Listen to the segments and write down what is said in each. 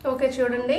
Okay చూడండి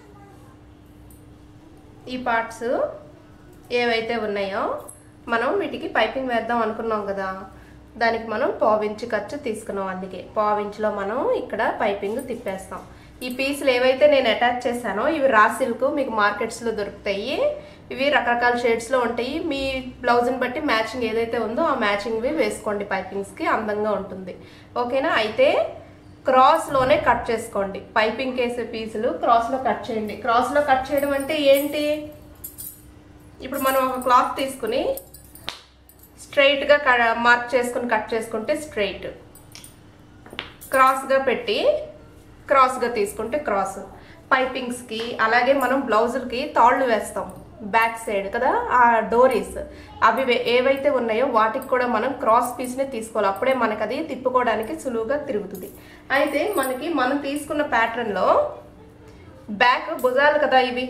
ఈ parts ఏవైతే ఉన్నాయో మనం వీటికి పైపింగ్ వేద్దాం అనుకున్నాం కదా దానికి మనం పావించి ఖర్చు తీసుకున్నాం అందుకే పావించిలో మనం ఇక్కడ పైపింగ్ తిప్పేస్తాం ఈ పీసులు ఏవైతే నేను అటాచ్ చేశానో ఇవి రా సిల్క్ మీకు మార్కెట్స్లో దొరుకుతాయి ఇవి రకరకాల షేడ్స్లో ఉంటాయి మీ బ్లౌజ్ని బట్టి మ్యాచింగ్ ఏదైతే ఉందో ఆ మ్యాచింగ్వి వేసుకోండి పైపింగ్స్కి అందంగా ఉంటుంది ఓకేనా అయితే క్రాస్లోనే కట్ చేసుకోండి పైపింగ్ కేసే పీసులు క్రాస్లో కట్ చేయండి క్రాస్లో కట్ చేయడం అంటే ఏంటి ఇప్పుడు మనం ఒక క్లాత్ తీసుకుని స్ట్రైట్గా మార్క్ చేసుకుని కట్ చేసుకుంటే స్ట్రైట్ క్రాస్గా పెట్టి క్రాస్గా తీసుకుంటే క్రాస్ పైపింగ్స్కి అలాగే మనం బ్లౌజులకి తాళ్ళు వేస్తాం బ్యాక్ సైడ్ కదా ఆ డోరీస్ అవి వే- ఏవైతే ఉన్నాయో వాటికి కూడా మనం క్రాస్ పీస్ని తీసుకోవాలి అప్పుడే మనకు అది తిప్పుకోవడానికి సులువుగా తిరుగుతుంది అయితే మనకి మనం తీసుకున్న ప్యాటర్న్లో బ్యాక్ భుజాలు కదా ఇవి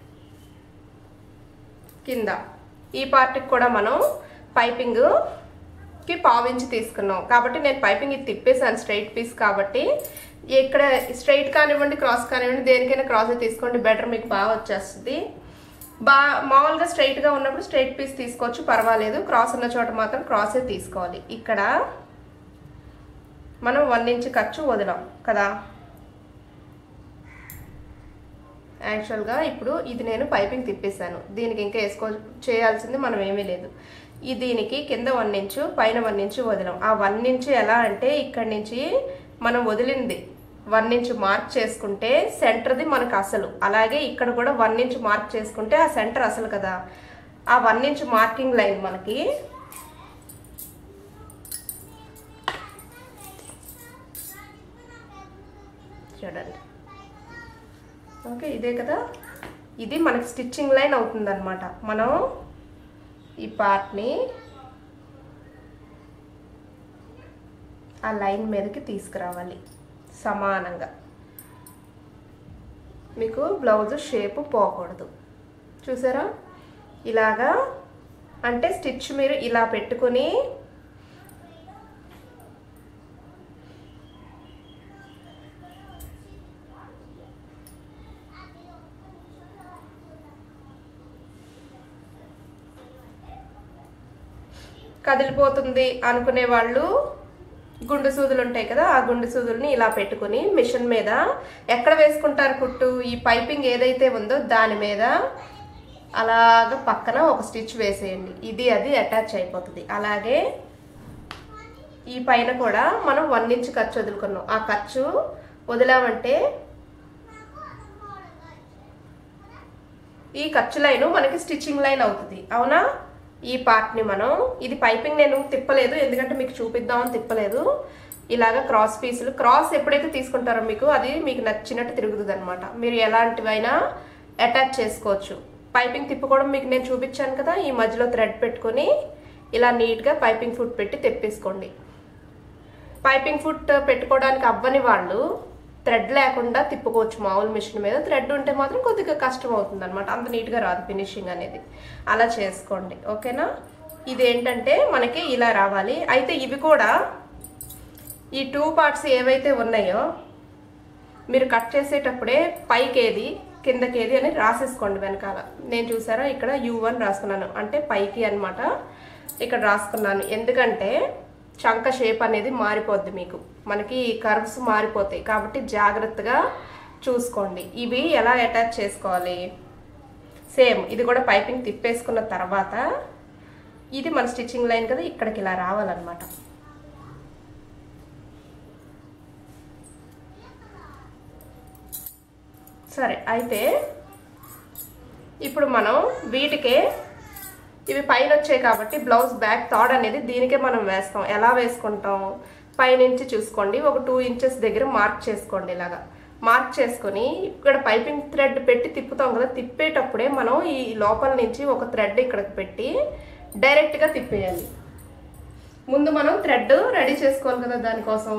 కింద ఈ పార్ట్కి కూడా మనం పైపింగ్ కి పావించి తీసుకున్నాం కాబట్టి నేను పైపింగ్ ఇది తిప్పేసాను స్ట్రైట్ పీస్ కాబట్టి ఇక్కడ స్ట్రైట్ కానివ్వండి క్రాస్ కానివ్వండి దేనికైనా క్రాస్ తీసుకోండి బెటర్ మీకు బాగా వచ్చేస్తుంది బా మామూలుగా స్ట్రైట్గా ఉన్నప్పుడు స్ట్రైట్ పీస్ తీసుకోవచ్చు పర్వాలేదు క్రాస్ ఉన్న చోట మాత్రం క్రాసే తీసుకోవాలి ఇక్కడ మనం వన్ ఇంచ్ ఖర్చు వదిలాం కదా యాక్చువల్గా ఇప్పుడు ఇది నేను పైపింగ్ తిప్పేశాను దీనికి ఇంకా వేసుకో చేయాల్సింది మనం ఏమీ లేదు ఈ దీనికి కింద వన్ ఇంచు పైన వన్ ఇంచు వదిలాం ఆ వన్ ఇంచు ఎలా అంటే ఇక్కడి నుంచి మనం వదిలింది వన్ ఇంచ్ మార్క్ చేసుకుంటే సెంటర్ది మనకు అసలు అలాగే ఇక్కడ కూడా వన్ ఇంచ్ మార్క్ చేసుకుంటే ఆ సెంటర్ అసలు కదా ఆ వన్ ఇంచ్ మార్కింగ్ లైన్ మనకి చూడండి ఓకే ఇదే కదా ఇది మనకి స్టిచ్చింగ్ లైన్ అవుతుంది అనమాట మనం ఈ పార్ట్ని ఆ లైన్ మీదకి తీసుకురావాలి సమానంగా మీకు బ్లౌజ్ షేప్ పోకూడదు చూసారా ఇలాగా అంటే స్టిచ్ మీరు ఇలా పెట్టుకొని కదిలిపోతుంది అనుకునే వాళ్ళు గుండు సూదులు ఉంటాయి కదా ఆ గుండు సూదుల్ని ఇలా పెట్టుకుని మిషన్ మీద ఎక్కడ వేసుకుంటారు కుట్టు ఈ పైపింగ్ ఏదైతే ఉందో దాని మీద అలాగ పక్కన ఒక స్టిచ్ వేసేయండి ఇది అది అటాచ్ అయిపోతుంది అలాగే ఈ పైన కూడా మనం వన్ ఇంచ్ ఖర్చు వదులుకున్నాం ఆ ఖర్చు వదిలామంటే ఈ ఖర్చు లైన్ మనకి స్టిచ్చింగ్ లైన్ అవుతుంది అవునా ఈ పార్ట్ని మనం ఇది పైపింగ్ నేను తిప్పలేదు ఎందుకంటే మీకు చూపిద్దామని తిప్పలేదు ఇలాగ క్రాస్ పీసులు క్రాస్ ఎప్పుడైతే తీసుకుంటారో మీకు అది మీకు నచ్చినట్టు తిరుగుతుంది అనమాట మీరు ఎలాంటివైనా అటాచ్ చేసుకోవచ్చు పైపింగ్ తిప్పుకోవడం మీకు నేను చూపించాను కదా ఈ మధ్యలో థ్రెడ్ పెట్టుకొని ఇలా నీట్గా పైపింగ్ ఫుట్ పెట్టి తెప్పేసుకోండి పైపింగ్ ఫుట్ పెట్టుకోవడానికి అవ్వని వాళ్ళు థ్రెడ్ లేకుండా తిప్పుకోవచ్చు మామూలు మిషన్ మీద థ్రెడ్ ఉంటే మాత్రం కొద్దిగా కష్టం అవుతుంది అనమాట అంత నీట్గా రాదు ఫినిషింగ్ అనేది అలా చేసుకోండి ఓకేనా ఇది ఏంటంటే మనకి ఇలా రావాలి అయితే ఇవి కూడా ఈ టూ పార్ట్స్ ఏవైతే ఉన్నాయో మీరు కట్ చేసేటప్పుడే పైకి ఏది కిందకి ఏది అని రాసేసుకోండి వెనకాల నేను చూసారా ఇక్కడ యూ వన్ రాసుకున్నాను అంటే పైకి అన్నమాట ఇక్కడ రాసుకున్నాను ఎందుకంటే చంక షేప్ అనేది మారిపోద్ది మీకు మనకి కర్వ్స్ మారిపోతాయి కాబట్టి జాగ్రత్తగా చూసుకోండి ఇవి ఎలా అటాచ్ చేసుకోవాలి సేమ్ ఇది కూడా పైపింగ్ తిప్పేసుకున్న తర్వాత ఇది మన స్టిచ్చింగ్ లైన్ కదా ఇక్కడికి ఇలా రావాలన్నమాట సరే అయితే ఇప్పుడు మనం వీటికే ఇవి పైన వచ్చాయి కాబట్టి బ్లౌజ్ బ్యాక్ థాడ్ అనేది దీనికే మనం వేస్తాం ఎలా వేసుకుంటాం పైనుంచి చూసుకోండి ఒక టూ ఇంచెస్ దగ్గర మార్క్ చేసుకోండి ఇలాగా మార్క్ చేసుకొని ఇక్కడ పైపింగ్ థ్రెడ్ పెట్టి తిప్పుతాం కదా తిప్పేటప్పుడే మనం ఈ లోపల నుంచి ఒక థ్రెడ్ ఇక్కడికి పెట్టి డైరెక్ట్గా తిప్పేయాలి ముందు మనం థ్రెడ్ రెడీ చేసుకోవాలి కదా దానికోసం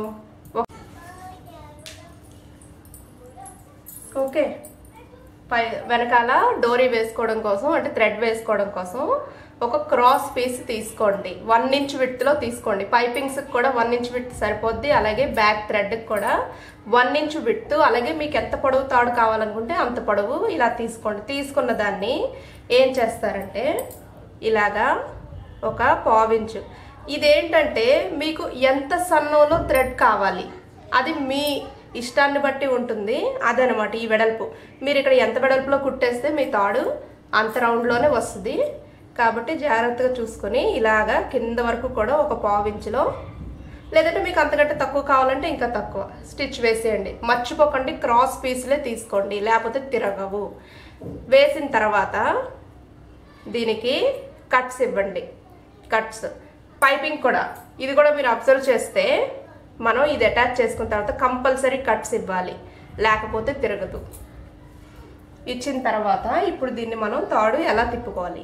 ఓకే పై వెనకాల డోరీ వేసుకోవడం కోసం అంటే థ్రెడ్ వేసుకోవడం కోసం ఒక క్రాస్ పీస్ తీసుకోండి వన్ ఇంచ్ విడ్త్లో తీసుకోండి పైపింగ్స్కి కూడా వన్ ఇంచ్ విడ్త్ సరిపోద్ది అలాగే బ్యాక్ థ్రెడ్కి కూడా వన్ ఇంచ్ విడ్త్ అలాగే మీకు ఎంత పొడవు తాడు కావాలనుకుంటే అంత పొడవు ఇలా తీసుకోండి తీసుకున్న దాన్ని ఏం చేస్తారంటే ఇలాగా ఒక పావించు ఇదేంటంటే మీకు ఎంత సన్నంలో థ్రెడ్ కావాలి అది మీ ఇష్టాన్ని బట్టి ఉంటుంది అదనమాట ఈ వెడల్పు మీరు ఇక్కడ ఎంత వెడల్పులో కుట్టేస్తే మీ తాడు అంత రౌండ్లోనే వస్తుంది కాబట్టి జాగ్రత్తగా చూసుకొని ఇలాగా కింద వరకు కూడా ఒక పావించులో లేదంటే మీకు అంతకంటే తక్కువ కావాలంటే ఇంకా తక్కువ స్టిచ్ వేసేయండి మర్చిపోకండి క్రాస్ పీస్లే తీసుకోండి లేకపోతే తిరగవు వేసిన తర్వాత దీనికి కట్స్ ఇవ్వండి కట్స్ పైపింగ్ కూడా ఇది కూడా మీరు అబ్జర్వ్ చేస్తే మనం ఇది అటాచ్ చేసుకున్న తర్వాత కంపల్సరీ కట్స్ ఇవ్వాలి లేకపోతే తిరగదు ఇచ్చిన తర్వాత ఇప్పుడు దీన్ని మనం తాడు ఎలా తిప్పుకోవాలి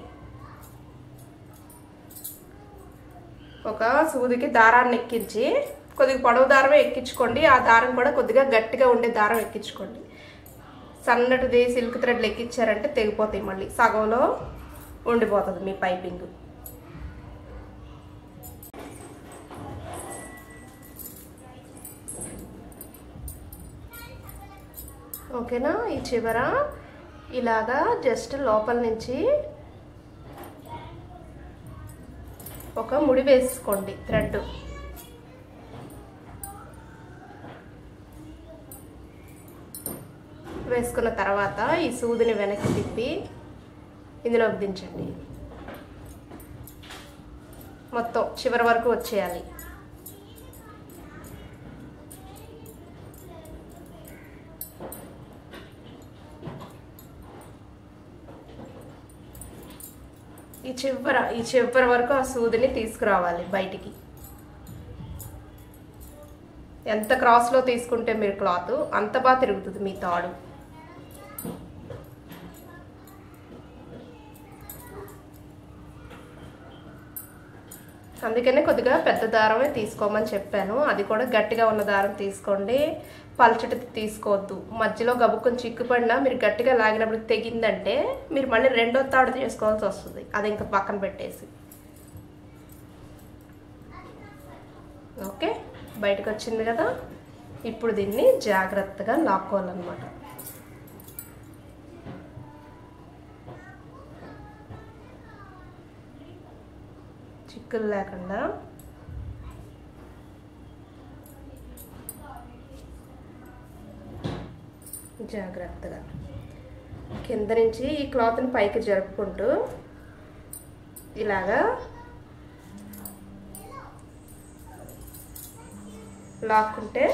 ఒక సూదికి దారాన్ని ఎక్కించి కొద్దిగా పొడవు దారం ఎక్కించుకోండి ఆ దారం కూడా కొద్దిగా గట్టిగా ఉండే దారం ఎక్కించుకోండి సన్నటిది సిల్క్ థ్రెడ్లు ఎక్కించారంటే తెగిపోతాయి మళ్ళీ సగంలో ఉండిపోతుంది మీ పైపింగ్ ఓకేనా ఈ చివర ఇలాగా జస్ట్ లోపల నుంచి ఒక ముడి వేసుకోండి థ్రెడ్ వేసుకున్న తర్వాత ఈ సూదిని వెనక్కి తిప్పి ఇందులోకి దించండి మొత్తం చివరి వరకు వచ్చేయాలి ఈ చివర ఈ చివరి వరకు ఆ సూదిని తీసుకురావాలి బయటికి ఎంత క్రాస్లో తీసుకుంటే మీరు క్లాత్ అంత బాగా తిరుగుతుంది మీ తాడు అందుకనే కొద్దిగా పెద్ద దారమే తీసుకోమని చెప్పాను అది కూడా గట్టిగా ఉన్న దారం తీసుకోండి పల్చటి తీసుకోవద్దు మధ్యలో గబుక్కుని చిక్కుపడినా మీరు గట్టిగా లాగినప్పుడు తెగిందంటే మీరు మళ్ళీ రెండో తాడు చేసుకోవాల్సి వస్తుంది అది ఇంకా పక్కన పెట్టేసి ఓకే బయటకు వచ్చింది కదా ఇప్పుడు దీన్ని జాగ్రత్తగా లాక్కోవాలన్నమాట చిక్కులు లేకుండా జాగ్రత్తగా కింద నుంచి ఈ క్లాత్ని పైకి జరుపుకుంటూ ఇలాగా లాక్కుంటే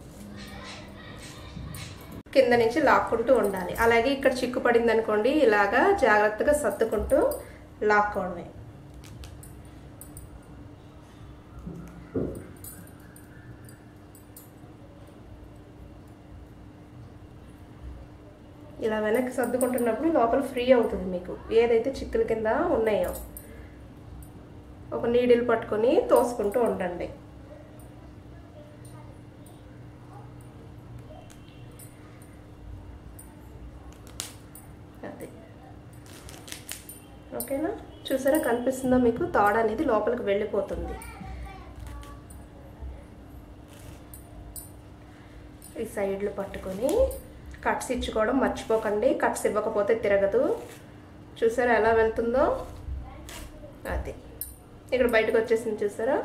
కింద నుంచి లాక్కుంటూ ఉండాలి అలాగే ఇక్కడ చిక్కు పడింది అనుకోండి ఇలాగా జాగ్రత్తగా సర్దుకుంటూ లాక్కోవడమే ఇలా వెనక్కి సర్దుకుంటున్నప్పుడు లోపల ఫ్రీ అవుతుంది మీకు ఏదైతే చిక్కుల కింద ఉన్నాయో ఒక నీడిల్ పట్టుకొని తోసుకుంటూ ఉండండి అది ఓకేనా చూసారా కనిపిస్తుందా మీకు తాడ అనేది లోపలికి వెళ్ళిపోతుంది ఈ సైడ్లు పట్టుకొని కట్స్ ఇచ్చుకోవడం మర్చిపోకండి కట్స్ ఇవ్వకపోతే తిరగదు చూసారా ఎలా వెళ్తుందో అది ఇక్కడ బయటకు వచ్చేసింది చూసారా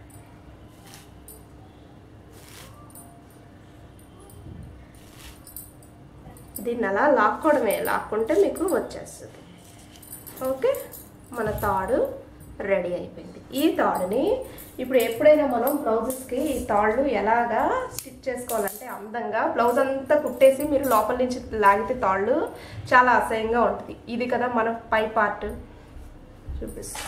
దీన్ని అలా లాక్కోవడమే లాక్కుంటే మీకు వచ్చేస్తుంది ఓకే మన తాడు రెడీ అయిపోయింది ఈ తాడుని ఇప్పుడు ఎప్పుడైనా మనం బ్లౌజెస్కి ఈ తాళ్ళు ఎలాగా స్టిచ్ చేసుకోవాలంటే అందంగా బ్లౌజ్ అంతా కుట్టేసి మీరు లోపల నుంచి లాగితే తాళ్ళు చాలా అసహ్యంగా ఉంటుంది ఇది కదా మన పై పార్ట్ చూపిస్తా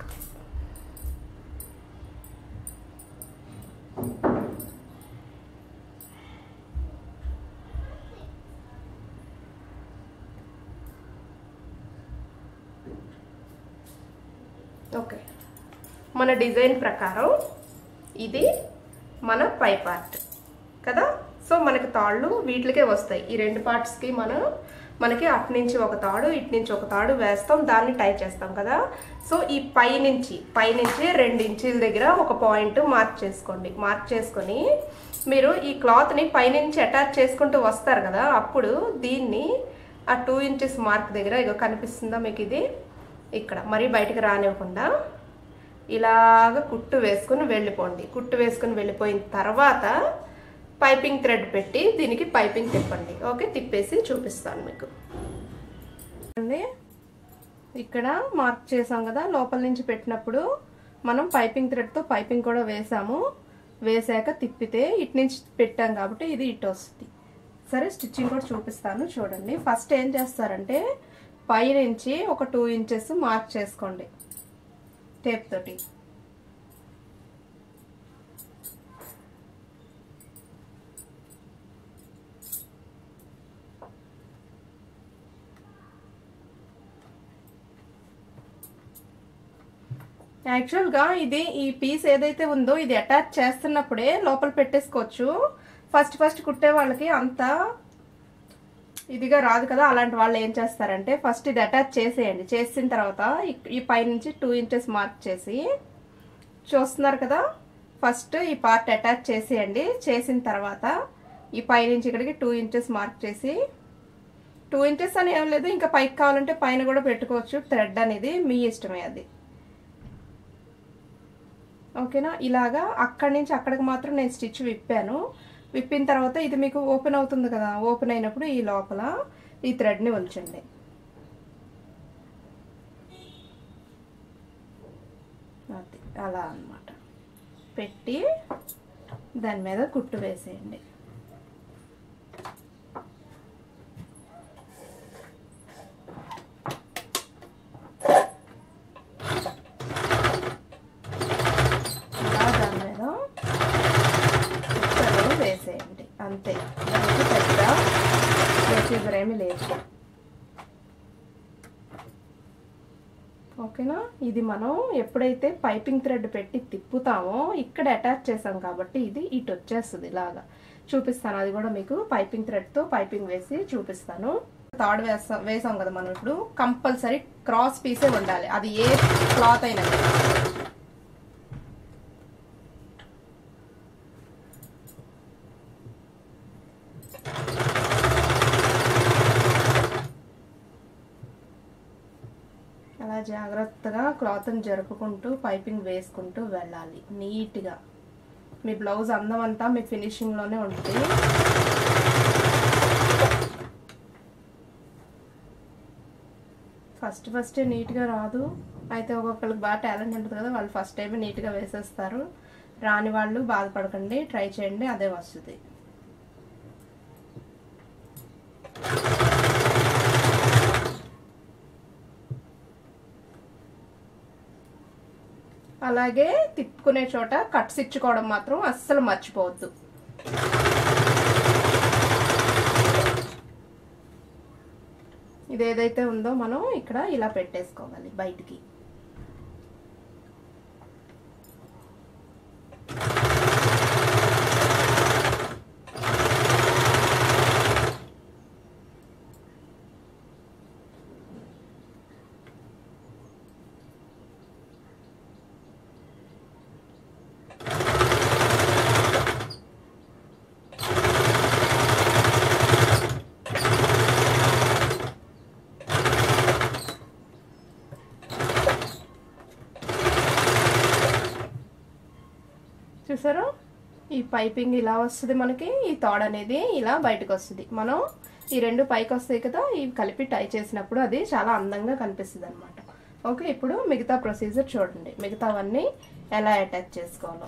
ఓకే మన డిజైన్ ప్రకారం ఇది మన పై పార్ట్ కదా సో మనకి తాళ్ళు వీటికే వస్తాయి ఈ రెండు పార్ట్స్కి మనం మనకి అటు నుంచి ఒక తాడు ఇటు నుంచి ఒక తాడు వేస్తాం దాన్ని టై చేస్తాం కదా సో ఈ పై నుంచి పై నుంచి రెండు ఇంచీల దగ్గర ఒక పాయింట్ మార్క్ చేసుకోండి మార్క్ చేసుకొని మీరు ఈ క్లాత్ని పైనుంచి అటాచ్ చేసుకుంటూ వస్తారు కదా అప్పుడు దీన్ని ఆ టూ ఇంచెస్ మార్క్ దగ్గర ఇక కనిపిస్తుందా మీకు ఇది ఇక్కడ మరీ బయటికి రానివ్వకుండా ఇలాగ కుట్టు వేసుకుని వెళ్ళిపోండి కుట్టు వేసుకుని వెళ్ళిపోయిన తర్వాత పైపింగ్ థ్రెడ్ పెట్టి దీనికి పైపింగ్ తిప్పండి ఓకే తిప్పేసి చూపిస్తాను మీకు అండి ఇక్కడ మార్క్ చేసాం కదా లోపల నుంచి పెట్టినప్పుడు మనం పైపింగ్ థ్రెడ్తో పైపింగ్ కూడా వేసాము వేసాక తిప్పితే ఇటు నుంచి పెట్టాం కాబట్టి ఇది ఇటు వస్తుంది సరే స్టిచ్చింగ్ కూడా చూపిస్తాను చూడండి ఫస్ట్ ఏం చేస్తారంటే పై నుంచి ఒక టూ ఇంచెస్ మార్క్ చేసుకోండి టేప్ తోటి యాక్చువల్గా ఇది ఈ పీస్ ఏదైతే ఉందో ఇది అటాచ్ చేస్తున్నప్పుడే లోపల పెట్టేసుకోవచ్చు ఫస్ట్ ఫస్ట్ కుట్టే వాళ్ళకి అంత ఇదిగా రాదు కదా అలాంటి వాళ్ళు ఏం చేస్తారంటే ఫస్ట్ ఇది అటాచ్ చేసేయండి చేసిన తర్వాత ఈ- ఈ పైనుంచి టూ ఇంచెస్ మార్క్ చేసి చూస్తున్నారు కదా ఫస్ట్ ఈ పార్ట్ అటాచ్ చేసేయండి చేసిన తర్వాత ఈ పైనుంచి ఇక్కడికి టూ ఇంచెస్ మార్క్ చేసి టూ ఇంచెస్ అని ఏం లేదు ఇంకా పైకి కావాలంటే పైన కూడా పెట్టుకోవచ్చు థ్రెడ్ అనేది మీ ఇష్టమే అది ఓకేనా ఇలాగా అక్కడి నుంచి అక్కడికి మాత్రం నేను స్టిచ్ విప్పాను విప్పిన తర్వాత ఇది మీకు ఓపెన్ అవుతుంది కదా ఓపెన్ అయినప్పుడు ఈ లోపల ఈ థ్రెడ్ని ఉంచండి అది అలా అన్నమాట పెట్టి దాని మీద కుట్టు వేసేయండి ఇలా దాని మీద కుట్టలు వేసేయండి అంతే దానికి పెద్ద ప్రొసీజర్ ఏమీ లేదు ఓకేనా ఇది మనం ఎప్పుడైతే పైపింగ్ థ్రెడ్ పెట్టి తిప్పుతామో ఇక్కడ అటాచ్ చేసాం కాబట్టి ఇది ఇటు వచ్చేస్తుంది ఇలాగా చూపిస్తాను అది కూడా మీకు పైపింగ్ థ్రెడ్తో పైపింగ్ వేసి చూపిస్తాను తాడు వేస్తాం వేసాం కదా మనం ఇప్పుడు కంపల్సరీ క్రాస్ పీసే ఉండాలి అది ఏ క్లాత్ అయినా సరే. అలా జాగ్రత్తగా క్లాత్ని జరుపుకుంటూ పైపింగ్ వేసుకుంటూ వెళ్ళాలి నీట్గా మీ బ్లౌజ్ అందం అంతా మీ ఫినిషింగ్లోనే ఉంటుంది ఫస్ట్ ఫస్ట్ నీట్గా రాదు అయితే ఒక్కొక్కరికి బాగా టాలెంట్ ఉంటుంది కదా వాళ్ళు ఫస్ట్ టైం నీట్గా వేసేస్తారు రాని వాళ్ళు బాధపడకండి ట్రై చేయండి అదే వస్తుంది అలాగే తిప్పుకునే చోట కట్స్ ఇచ్చుకోవడం మాత్రం అస్సలు మర్చిపోవద్దు ఇది ఏదైతే ఉందో మనం ఇక్కడ ఇలా పెట్టేసుకోవాలి బయటికి చూసారా ఈ పైపింగ్ ఇలా వస్తుంది మనకి ఈ తాడ్ అనేది ఇలా బయటకు వస్తుంది మనం ఈ రెండు పైకి వస్తాయి కదా ఇవి కలిపి టై చేసినప్పుడు అది చాలా అందంగా కనిపిస్తుంది అనమాట ఓకే ఇప్పుడు మిగతా ప్రొసీజర్ చూడండి మిగతావన్నీ ఎలా అటాచ్ చేసుకోవాలో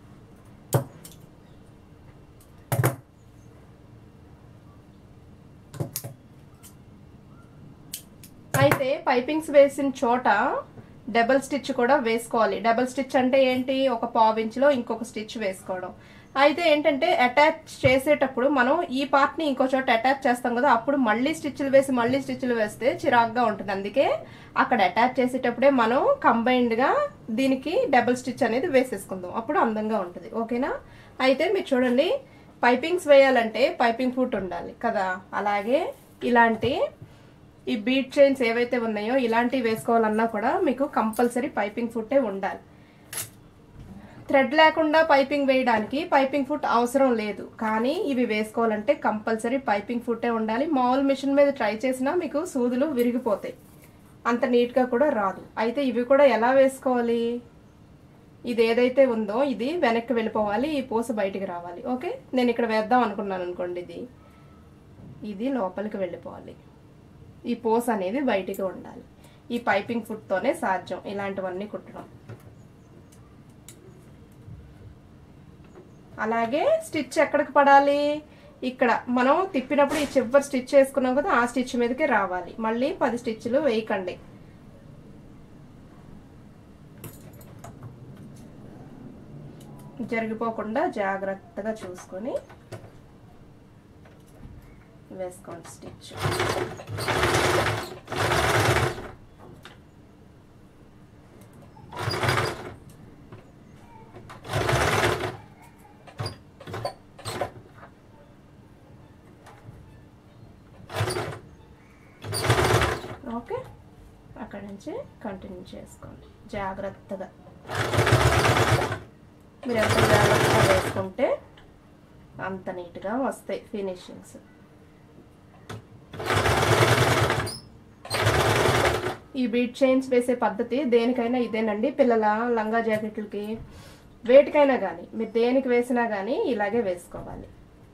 అయితే పైపింగ్స్ వేసిన చోట డబల్ స్టిచ్ కూడా వేసుకోవాలి డబల్ స్టిచ్ అంటే ఏంటి ఒక పావు ఇంచులో ఇంకొక స్టిచ్ వేసుకోవడం అయితే ఏంటంటే అటాచ్ చేసేటప్పుడు మనం ఈ పార్ట్ ని ఇంకో చోట అటాచ్ చేస్తాం కదా అప్పుడు మళ్ళీ స్టిచ్లు వేసి మళ్ళీ స్టిచ్లు వేస్తే చిరాగ్గా ఉంటుంది అందుకే అక్కడ అటాచ్ చేసేటప్పుడే మనం కంబైన్డ్ గా దీనికి డబుల్ స్టిచ్ అనేది వేసేసుకుందాం అప్పుడు అందంగా ఉంటుంది ఓకేనా అయితే మీరు చూడండి పైపింగ్స్ వేయాలంటే పైపింగ్ ఫుట్ ఉండాలి కదా అలాగే ఇలాంటి ఈ బీట్ చైన్స్ ఏవైతే ఉన్నాయో ఇలాంటివి వేసుకోవాలన్నా కూడా మీకు కంపల్సరీ పైపింగ్ ఫుట్టే ఉండాలి థ్రెడ్ లేకుండా పైపింగ్ వేయడానికి పైపింగ్ ఫుట్ అవసరం లేదు కానీ ఇవి వేసుకోవాలంటే కంపల్సరీ పైపింగ్ ఫుట్టే ఉండాలి మామూలు మిషన్ మీద ట్రై చేసినా మీకు సూదులు విరిగిపోతాయి అంత నీట్గా కూడా రాదు అయితే ఇవి కూడా ఎలా వేసుకోవాలి ఇది ఏదైతే ఉందో ఇది వెనక్కి వెళ్ళిపోవాలి ఈ పూస బయటికి రావాలి ఓకే నేను ఇక్కడ వేద్దాం అనుకున్నాను అనుకోండి ఇది ఇది లోపలికి వెళ్ళిపోవాలి ఈ పూస అనేది బయటికి ఉండాలి ఈ పైపింగ్ ఫుట్తోనే సాధ్యం ఇలాంటివన్నీ కుట్టడం అలాగే స్టిచ్ ఎక్కడికి పడాలి ఇక్కడ మనం తిప్పినప్పుడు ఈ చివరి స్టిచ్ వేసుకున్నాం కదా ఆ స్టిచ్ మీదకి రావాలి మళ్ళీ పది స్టిచ్లు వేయకండి జరిగిపోకుండా జాగ్రత్తగా చూసుకొని వేసుకోండి స్టిచ్ ఓకే అక్కడ నుంచి కంటిన్యూ చేసుకోండి జాగ్రత్తగా మీరు ఎంత జాగ్రత్తగా వేసుకుంటే అంత నీట్గా వస్తాయి ఫినిషింగ్స్ ఈ బీట్ చైన్స్ వేసే పద్ధతి దేనికైనా ఇదేనండి పిల్లల లంగా జాకెట్లకి వేటికైనా కానీ మీరు దేనికి వేసినా కానీ ఇలాగే వేసుకోవాలి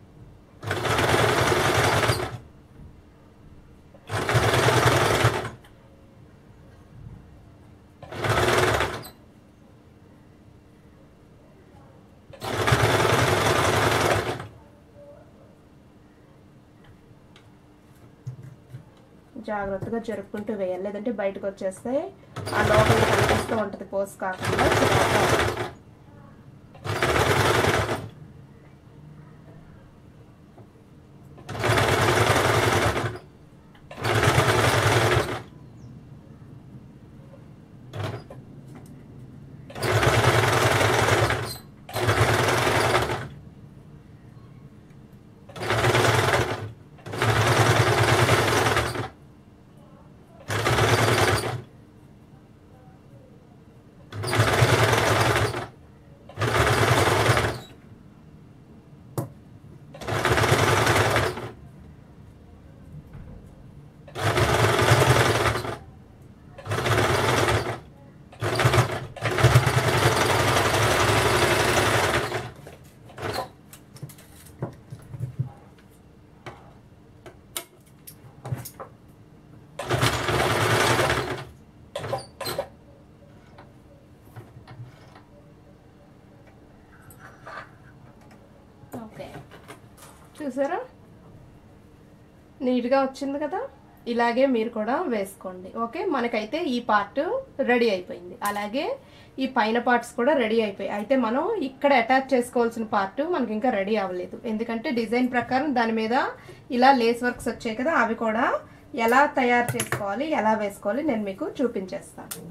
జాగ్రత్తగా జరుపుకుంటూ వేయాలి లేదంటే బయటకు వచ్చేస్తే ఆ లోపల కనిపిస్తూ ఉంటుంది పోస్ కాకుండా చిరాగ్గా. ఓకే చూసారా నీట్గా వచ్చింది కదా ఇలాగే మీరు కూడా వేసుకోండి ఓకే మనకైతే ఈ పార్ట్ రెడీ అయిపోయింది అలాగే ఈ పైన పార్ట్స్ కూడా రెడీ అయిపోయాయి అయితే మనం ఇక్కడ అటాచ్ చేసుకోవాల్సిన పార్ట్ మనకి ఇంకా రెడీ అవ్వలేదు ఎందుకంటే డిజైన్ ప్రకారం దాని మీద ఇలా లేస్ వర్క్స్ వచ్చాయి కదా అవి కూడా ఎలా తయారు చేసుకోవాలి ఎలా వేసుకోవాలి నేను మీకు చూపించేస్తాను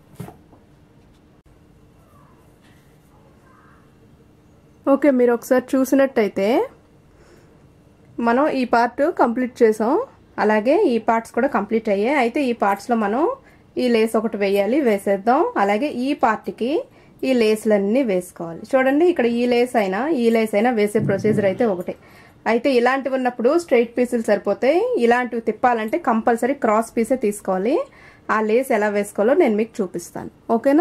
ఓకే మీరు ఒకసారి చూసినట్టయితే మనం ఈ పార్ట్ కంప్లీట్ చేసాం అలాగే ఈ పార్ట్స్ కూడా కంప్లీట్ అయ్యాయి అయితే ఈ పార్ట్స్లో మనం ఈ లేస్ ఒకటి వేయాలి వేసేద్దాం అలాగే ఈ పార్ట్కి ఈ లేస్లన్నీ వేసుకోవాలి చూడండి ఇక్కడ ఈ లేస్ అయినా ఈ లేస్ అయినా వేసే ప్రొసీజర్ అయితే ఒకటే అయితే ఇలాంటివి ఉన్నప్పుడు స్ట్రైట్ పీసులు సరిపోతాయి ఇలాంటివి తిప్పాలంటే కంపల్సరీ క్రాస్ పీసే తీసుకోవాలి ఆ లేస్ ఎలా వేసుకోవాలో నేను మీకు చూపిస్తాను ఓకేనా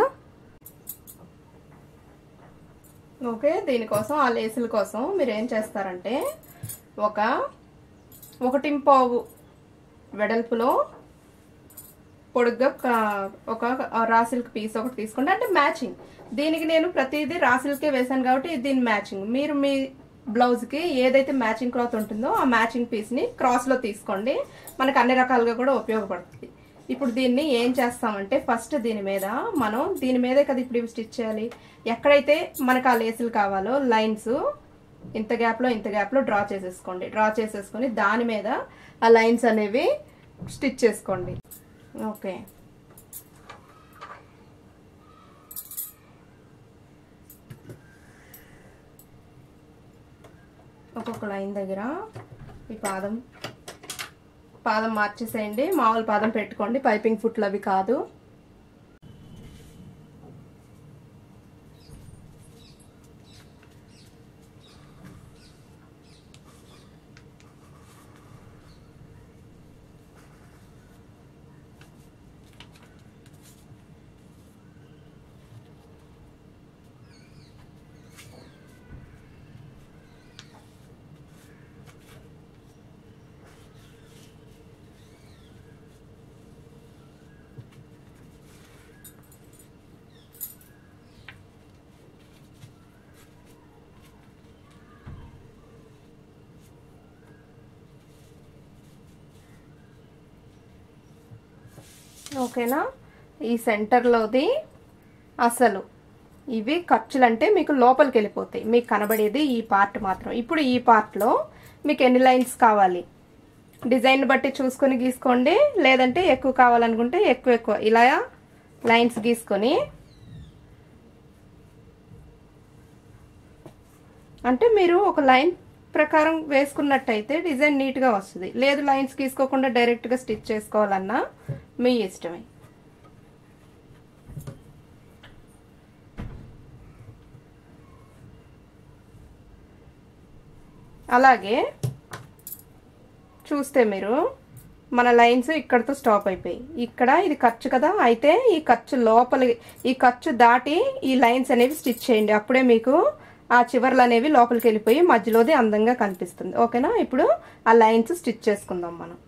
ఓకే దీనికోసం ఆ లేసుల కోసం మీరు ఏం చేస్తారంటే ఒక ఒకటి పావు వెడల్పులో పొడుగ్గా క- ఒక రాసిల్క్ పీస్ ఒకటి తీసుకోండి అంటే మ్యాచింగ్ దీనికి నేను ప్రతిదీ రాసిల్కే వేసాను కాబట్టి ఇది దీని మ్యాచింగ్ మీరు మీ బ్లౌజ్కి ఏదైతే మ్యాచింగ్ క్లాత్ ఉంటుందో ఆ మ్యాచింగ్ పీస్ని క్రాస్లో తీసుకోండి మనకు అన్ని రకాలుగా కూడా ఉపయోగపడుతుంది ఇప్పుడు దీన్ని ఏం చేస్తామంటే ఫస్ట్ దీని మీద మనం దీని మీదే కదా ఇప్పుడు ఇవి స్టిచ్ చేయాలి ఎక్కడైతే మనకు ఆ లేసులు కావాలో లైన్స్ ఇంత గ్యాప్లో ఇంత గ్యాప్లో డ్రా చేసేసుకోండి డ్రా చేసేసుకొని దాని మీద ఆ లైన్స్ అనేవి స్టిచ్ చేసుకోండి ఓకే ఒక్కొక్క లైన్ దగ్గర ఈ పాదం పాదం మార్చేసేయండి మామూలు పాదం పెట్టుకోండి పైపింగ్ ఫుట్లు అవి కాదు ఓకేనా ఈ సెంటర్లోది అసలు ఇవి ఖర్చులు అంటే మీకు లోపలికి వెళ్ళిపోతాయి మీకు కనబడేది ఈ పార్ట్ మాత్రం ఇప్పుడు ఈ పార్ట్లో మీకు ఎన్ని లైన్స్ కావాలి డిజైన్ బట్టి చూసుకొని గీసుకోండి లేదంటే ఎక్కువ కావాలనుకుంటే ఎక్కువ ఎక్కువ ఇలా లైన్స్ గీసుకొని అంటే మీరు ఒక లైన్ ప్రకారం వేసుకున్నట్టయితే డిజైన్ నీట్గా వస్తుంది లేదు లైన్స్ గీసుకోకుండా డైరెక్ట్గా స్టిచ్ చేసుకోవాలన్నా మీ ఇష్టమే అలాగే చూస్తే మీరు మన లైన్స్ ఇక్కడతో స్టాప్ అయిపోయి ఇక్కడ ఇది ఖర్చు కదా అయితే ఈ ఖర్చు లోపలి ఈ ఖర్చు దాటి ఈ లైన్స్ అనేవి స్టిచ్ చేయండి అప్పుడే మీకు ఆ చివర్లు అనేవి లోపలికి వెళ్ళిపోయి మధ్యలోది అందంగా కనిపిస్తుంది ఓకేనా ఇప్పుడు ఆ లైన్స్ స్టిచ్ చేసుకుందాం మనం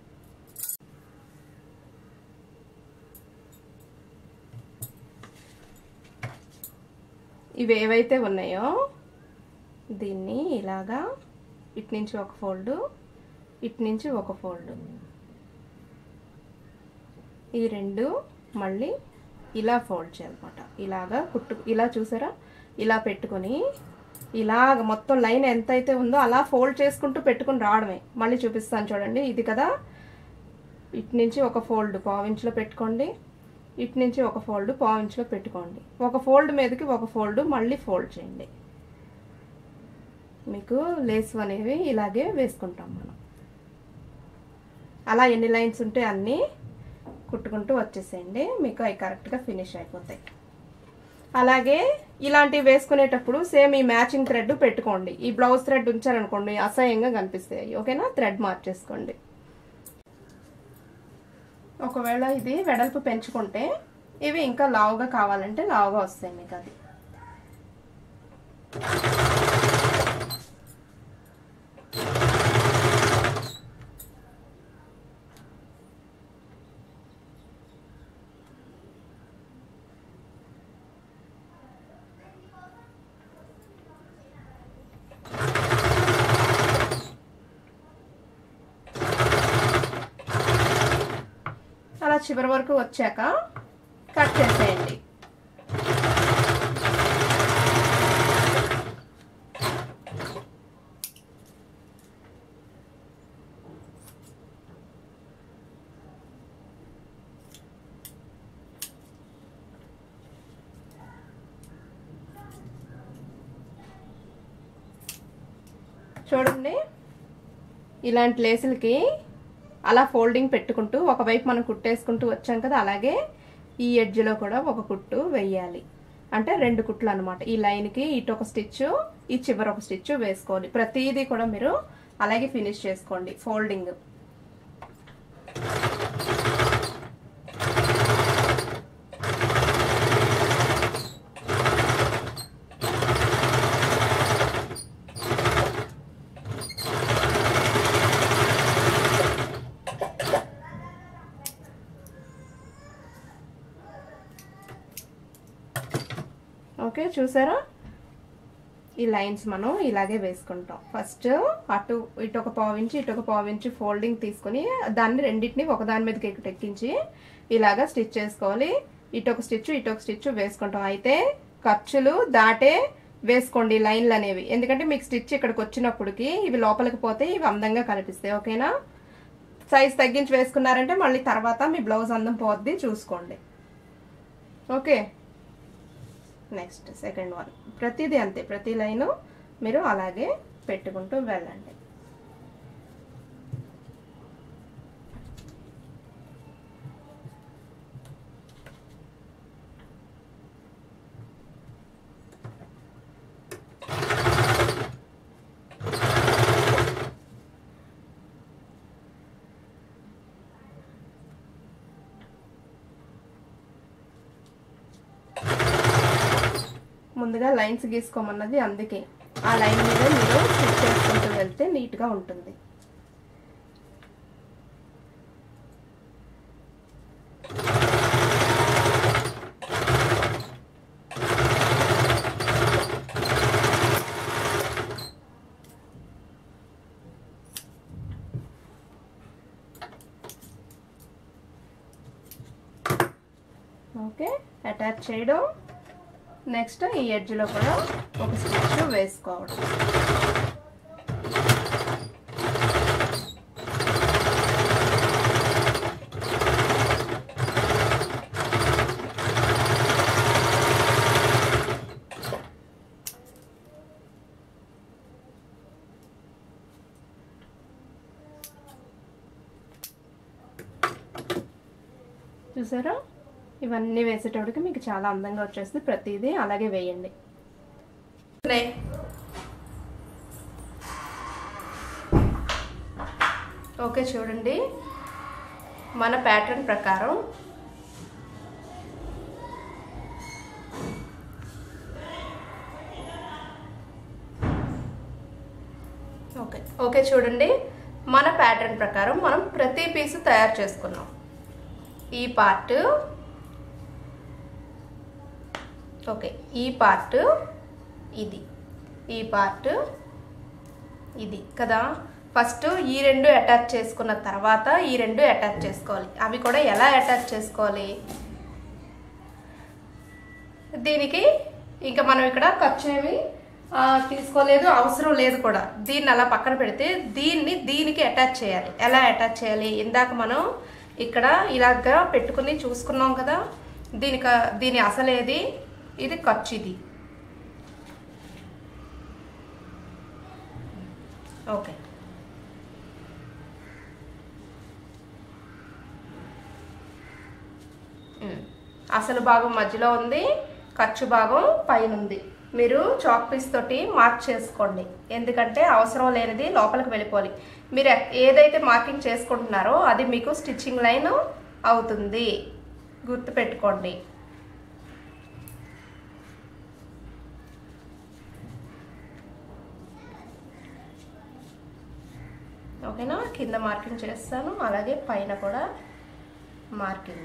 ఇవి ఏవైతే ఉన్నాయో దీన్ని ఇలాగా ఇటు నుంచి ఒక ఫోల్డు ఇటు నుంచి ఒక ఫోల్డ్ ఈ రెండు మళ్ళీ ఇలా ఫోల్డ్ చేయాలన్నమాట ఇలాగా కుట్టు ఇలా చూసారా ఇలా పెట్టుకొని ఇలాగ మొత్తం లైన్ ఎంత అయితే ఉందో అలా ఫోల్డ్ చేసుకుంటూ పెట్టుకుని రావడమే మళ్ళీ చూపిస్తాను చూడండి ఇది కదా ఇటు నుంచి ఒక ఫోల్డ్ పావించులో పెట్టుకోండి ఇటు నుంచి ఒక ఫోల్డ్ పావించులో పెట్టుకోండి ఒక ఫోల్డ్ మీదకి ఒక ఫోల్డ్ మళ్ళీ ఫోల్డ్ చేయండి మీకు లేస్ అనేవి ఇలాగే వేసుకుంటాం మనం అలా ఎన్ని లైన్స్ ఉంటే అన్నీ కుట్టుకుంటూ వచ్చేసేయండి మీకు అవి కరెక్ట్గా ఫినిష్ అయిపోతాయి అలాగే ఇలాంటివి వేసుకునేటప్పుడు సేమ్ ఈ మ్యాచింగ్ థ్రెడ్ పెట్టుకోండి ఈ బ్లౌజ్ థ్రెడ్ ఉంచారనుకోండి అసహ్యంగా కనిపిస్తాయి ఓకేనా థ్రెడ్ మార్చేసుకోండి ఒకవేళ ఇది వెడల్పు పెంచుకుంటే ఇవి ఇంకా లావుగా కావాలంటే లావుగా వస్తాయి మీకు అది అలా చివరి వరకు వచ్చాక కట్ చేసేయండి చూడండి ఇలాంటి లేసులకి అలా ఫోల్డింగ్ పెట్టుకుంటూ ఒకవైపు మనం కుట్టేసుకుంటూ వచ్చాం కదా అలాగే ఈ ఎడ్జ్లో కూడా ఒక కుట్టు వెయ్యాలి అంటే రెండు కుట్లు అనమాట ఈ లైన్కి ఇటు ఒక స్టిచ్ ఈ చివర ఒక స్టిచ్ వేసుకోవాలి ప్రతిదీ కూడా మీరు అలాగే ఫినిష్ చేసుకోండి ఫోల్డింగ్ ఓకే చూసారా ఈ లైన్స్ మనం ఇలాగే వేసుకుంటాం ఫస్ట్ అటు ఇటు ఒక పావించి ఇటు ఒక పావించి ఫోల్డింగ్ తీసుకొని దాన్ని రెండింటిని ఒకదాని మీదకి ఎక్కించి ఇలాగా స్టిచ్ చేసుకోవాలి ఇటు ఒక స్టిచ్ ఇటు ఒక స్టిచ్ వేసుకుంటాం అయితే ఖర్చులు దాటే వేసుకోండి లైన్లు అనేవి ఎందుకంటే మీకు స్టిచ్ ఇక్కడికి వచ్చినప్పటికి ఇవి లోపలికి పోతే ఇవి అందంగా కనిపిస్తాయి ఓకేనా సైజ్ తగ్గించి వేసుకున్నారంటే మళ్ళీ తర్వాత మీ బ్లౌజ్ అందం పోద్ది చూసుకోండి ఓకే నెక్స్ట్ సెకండ్ వన్ ప్రతిదీ అంతే ప్రతి లైను మీరు అలాగే పెట్టుకుంటూ వెళ్ళండి ముందుగా లైన్స్ గీసుకోమన్నది అందుకే ఆ లైన్ మీద మీరు స్టిచ్ చేసుకుంటూ వెళ్తే నీట్గా ఉంటుంది ఓకే అటాచ్ చేయడం నెక్స్ట్ ఈ ఎడ్జ్లో కూడా ఒక స్టిచ్ వేసుకోవడం చూసారా ఇవన్నీ వేసేటప్పటికి మీకు చాలా అందంగా వచ్చేస్తుంది ప్రతిదీ అలాగే వేయండి ఓకే చూడండి మన ప్యాటర్న్ ప్రకారం ఓకే ఓకే చూడండి మన ప్యాటర్న్ ప్రకారం మనం ప్రతి పీసు తయారు చేసుకున్నాం ఈ పార్ట్ ఓకే ఈ పార్ట్ ఇది ఈ పార్ట్ ఇది కదా ఫస్ట్ ఈ రెండు అటాచ్ చేసుకున్న తర్వాత ఈ రెండు అటాచ్ చేసుకోవాలి అవి కూడా ఎలా అటాచ్ చేసుకోవాలి దీనికి ఇంకా మనం ఇక్కడ ఖర్చు ఏమి ఆ, తీసుకోలేదు అవసరం లేదు కూడా దీన్ని అలా పక్కన పెడితే దీన్ని దీనికి అటాచ్ చేయాలి ఎలా అటాచ్ చేయాలి ఇందాక మనం ఇక్కడ ఇలాగా పెట్టుకుని చూసుకున్నాం కదా దీనికి దీని అసలేది ఇది ఖర్చు ఇది ఓకే ఉమ్. అసలు భాగం మధ్యలో ఉంది ఖర్చు భాగం పైన ఉంది మీరు చాక్ పీస్ తోటి మార్క్ చేసుకోండి ఎందుకంటే అవసరం లేనిది లోపలికి వెళ్ళిపోవాలి మీరు ఎక్- ఏదైతే మార్కింగ్ చేసుకుంటున్నారో అది మీకు స్టిచ్చింగ్ లైన్ అవుతుంది గుర్తుపెట్టుకోండి ఓకేనా కింద మార్కింగ్ చేస్తాను అలాగే పైన కూడా మార్కింగ్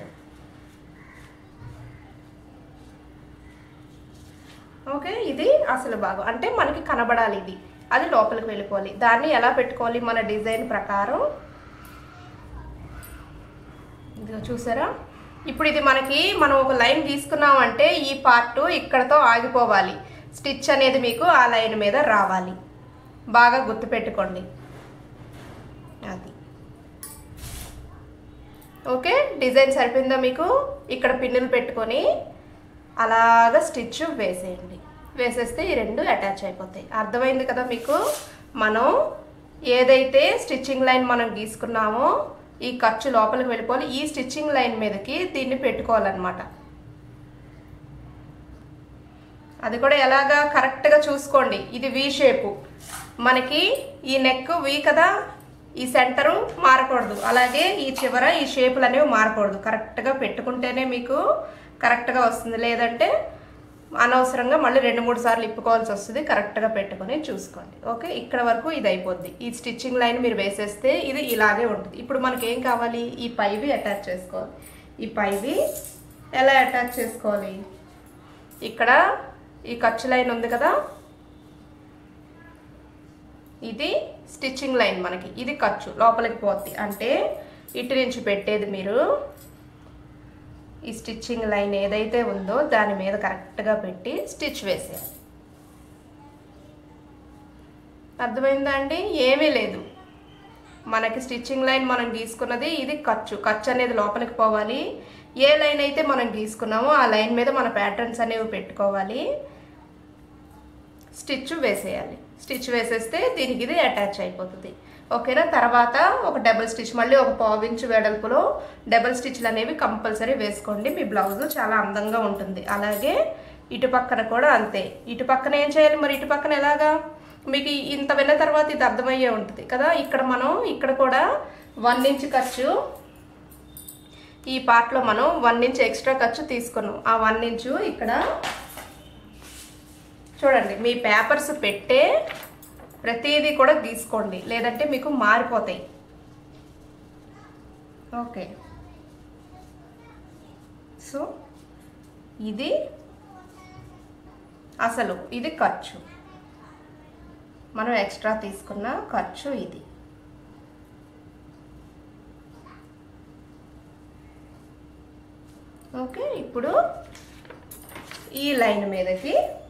ఓకే ఇది అసలు భాగం అంటే మనకి కనబడాలి ఇది అది లోపలికి వెళ్ళిపోవాలి దాన్ని ఎలా పెట్టుకోవాలి మన డిజైన్ ప్రకారం ఇదిగో చూసారా ఇప్పుడు ఇది మనకి మనం ఒక లైన్ తీసుకున్నామంటే ఈ పార్ట్ ఇక్కడతో ఆగిపోవాలి స్టిచ్ అనేది మీకు ఆ లైన్ మీద రావాలి బాగా గుర్తుపెట్టుకోండి అది ఓకే డిజైన్ సరిపోయిందా మీకు ఇక్కడ పిన్నులు పెట్టుకొని అలాగ స్టిచ్ వేసేయండి వేసేస్తే ఈ రెండు అటాచ్ అయిపోతాయి అర్థమైంది కదా మీకు మనం ఏదైతే స్టిచ్చింగ్ లైన్ మనం గీసుకున్నామో ఈ ఖర్చు లోపలికి వెళ్ళిపోవాలి ఈ స్టిచ్చింగ్ లైన్ మీదకి దీన్ని పెట్టుకోవాలన్నమాట అది కూడా ఎలాగా కరెక్ట్గా చూసుకోండి ఇది వి షేపు మనకి ఈ నెక్ వి కదా ఈ సెంటరు మారకూడదు అలాగే ఈ చివర ఈ షేపులు అనేవి మారకూడదు కరెక్ట్గా పెట్టుకుంటేనే మీకు కరెక్ట్గా వస్తుంది లేదంటే అనవసరంగా మళ్ళీ రెండు మూడు సార్లు ఇప్పుకోవాల్సి వస్తుంది కరెక్ట్గా పెట్టుకొని చూసుకోండి ఓకే ఇక్కడ వరకు ఇది అయిపోద్ది ఈ స్టిచ్చింగ్ లైన్ మీరు వేసేస్తే ఇది ఇలాగే ఉంటుంది ఇప్పుడు మనకి ఏం కావాలి ఈ పైవి అటాచ్ చేసుకోవాలి ఈ పైవి ఎలా అటాచ్ చేసుకోవాలి ఇక్కడ ఈ ఖర్చు లైన్ ఉంది కదా ఇది స్టిచ్చింగ్ లైన్ మనకి ఇది ఖర్చు లోపలికి పోద్ది అంటే ఇటు నుంచి పెట్టేది మీరు ఈ స్టిచ్చింగ్ లైన్ ఏదైతే ఉందో దాని మీద కరెక్ట్గా పెట్టి స్టిచ్ వేసేయాలి అర్థమైందా అండి ఏమీ లేదు మనకి స్టిచ్చింగ్ లైన్ మనం గీసుకున్నది ఇది ఖర్చు ఖర్చు అనేది లోపలికి పోవాలి ఏ లైన్ అయితే మనం గీసుకున్నామో ఆ లైన్ మీద మన ప్యాటర్న్స్ అనేవి పెట్టుకోవాలి స్టిచ్ వేసేయాలి స్టిచ్ వేసేస్తే దీనికి ఇది అటాచ్ అయిపోతుంది ఓకేనా తర్వాత ఒక డబుల్ స్టిచ్ మళ్ళీ ఒక పావించు వెడల్పులో డబుల్ స్టిచ్లు అనేవి కంపల్సరీ వేసుకోండి మీ బ్లౌజ్ చాలా అందంగా ఉంటుంది అలాగే ఇటు పక్కన కూడా అంతే ఇటు పక్కన ఏం చేయాలి మరి ఇటు పక్కన ఎలాగా మీకు ఈ- ఇంత విన్న తర్వాత ఇది అర్థమయ్యే ఉంటుంది కదా ఇక్కడ మనం ఇక్కడ కూడా వన్ ఇంచ్ ఖర్చు ఈ పార్ట్లో మనం వన్ ఇంచ్ ఎక్స్ట్రా ఖర్చు తీసుకున్నాం ఆ వన్ ఇంచు ఇక్కడ చూడండి మీ పేపర్స్ పెట్టే ప్రతిదీ కూడా గీసుకోండి లేదంటే మీకు మారిపోతాయి ఓకే సో ఇది అసలు ఇది ఖర్చు మనం ఎక్స్ట్రా తీసుకున్న ఖర్చు ఇది ఓకే ఇప్పుడు ఈ లైన్ మీదకి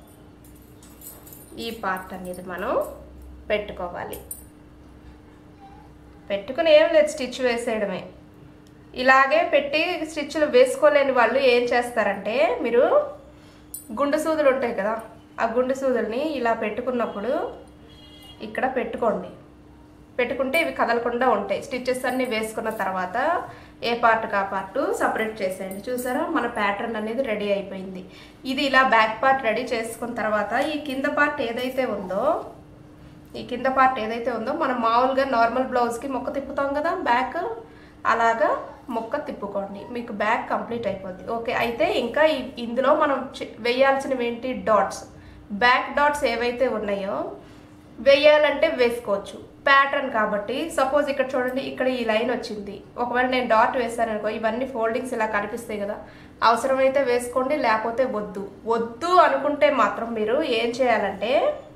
ఈ పార్ట్ అనేది మనం పెట్టుకోవాలి పెట్టుకుని ఏం లేదు స్టిచ్ వేసేయడమే ఇలాగే పెట్టి స్టిచ్లు వేసుకోలేని వాళ్ళు ఏం చేస్తారంటే మీరు గుండు సూదులు ఉంటాయి కదా ఆ గుండు సూదుల్ని ఇలా పెట్టుకున్నప్పుడు ఇక్కడ పెట్టుకోండి పెట్టుకుంటే ఇవి కదలకుండా ఉంటాయి స్టిచ్చెస్ అన్ని వేసుకున్న తర్వాత ఏ పార్ట్ కా పార్ట్ సపరేట్ చేసేయండి చూసారా మన ప్యాటర్న్ అనేది రెడీ అయిపోయింది ఇది ఇలా బ్యాక్ పార్ట్ రెడీ చేసుకున్న తర్వాత ఈ కింద పార్ట్ ఏదైతే ఉందో ఈ కింద పార్ట్ ఏదైతే ఉందో మనం మామూలుగా నార్మల్ బ్లౌజ్కి మొక్క తిప్పుతాం కదా బ్యాక్ అలాగా మొక్క తిప్పుకోండి మీకు బ్యాక్ కంప్లీట్ అయిపోద్ది ఓకే అయితే ఇంకా ఈ- ఇందులో మనం చి- వేయాల్సినవి ఏంటి డాట్స్ బ్యాక్ డాట్స్ ఏవైతే ఉన్నాయో వేయాలంటే వేసుకోవచ్చు ప్యాటర్న్ కాబట్టి సపోజ్ ఇక్కడ చూడండి ఇక్కడ ఈ లైన్ వచ్చింది ఒకవేళ నేను డాట్ వేసాను అనుకో ఇవన్నీ ఫోల్డింగ్స్ ఇలా కనిపిస్తాయి కదా అవసరమైతే వేసుకోండి లేకపోతే వద్దు వద్దు అనుకుంటే మాత్రం మీరు ఏం చేయాలంటే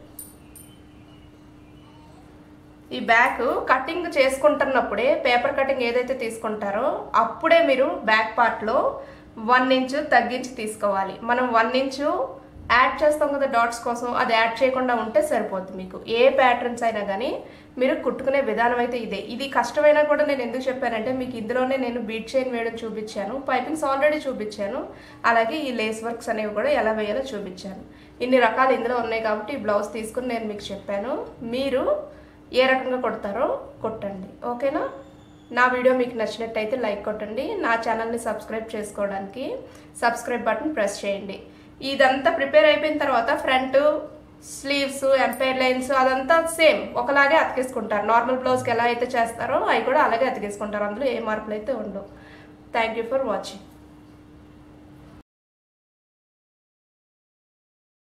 ఈ బ్యాక్ కటింగ్ చేసుకుంటున్నప్పుడే పేపర్ కటింగ్ ఏదైతే తీసుకుంటారో అప్పుడే మీరు బ్యాక్ పార్ట్లో వన్ ఇంచ్ తగ్గించి తీసుకోవాలి మనం వన్ ఇంచు యాడ్ చేస్తాం కదా డాట్స్ కోసం అది యాడ్ చేయకుండా ఉంటే సరిపోద్ది మీకు ఏ ప్యాటర్న్స్ అయినా కానీ మీరు కుట్టుకునే విధానం అయితే ఇదే ఇది కష్టమైనా కూడా నేను ఎందుకు చెప్పానంటే మీకు ఇందులోనే నేను బీట్ చైన్ వేయడం చూపించాను పైపింగ్స్ ఆల్రెడీ చూపించాను అలాగే ఈ లేస్ వర్క్స్ అనేవి కూడా ఎలా వేయాలో చూపించాను ఇన్ని రకాలు ఇందులో ఉన్నాయి కాబట్టి ఈ బ్లౌజ్ తీసుకుని నేను మీకు చెప్పాను మీరు ఏ రకంగా కొడతారో కొట్టండి ఓకేనా నా వీడియో మీకు నచ్చినట్టయితే లైక్ కొట్టండి నా ఛానల్ని సబ్స్క్రైబ్ చేసుకోవడానికి సబ్స్క్రైబ్ బటన్ ప్రెస్ చేయండి ఇదంతా ప్రిపేర్ అయిపోయిన తర్వాత ఫ్రంట్ స్లీవ్స్ ఎంపైర్ లైన్స్ అదంతా సేమ్ ఒకలాగే అతికేసుకుంటారు నార్మల్ బ్లౌజ్కి ఎలా అయితే చేస్తారో అవి కూడా అలాగే అతికేసుకుంటారు అందులో ఏ మార్పులు అయితే ఉండవు థ్యాంక్ యూ ఫర్ వాచింగ్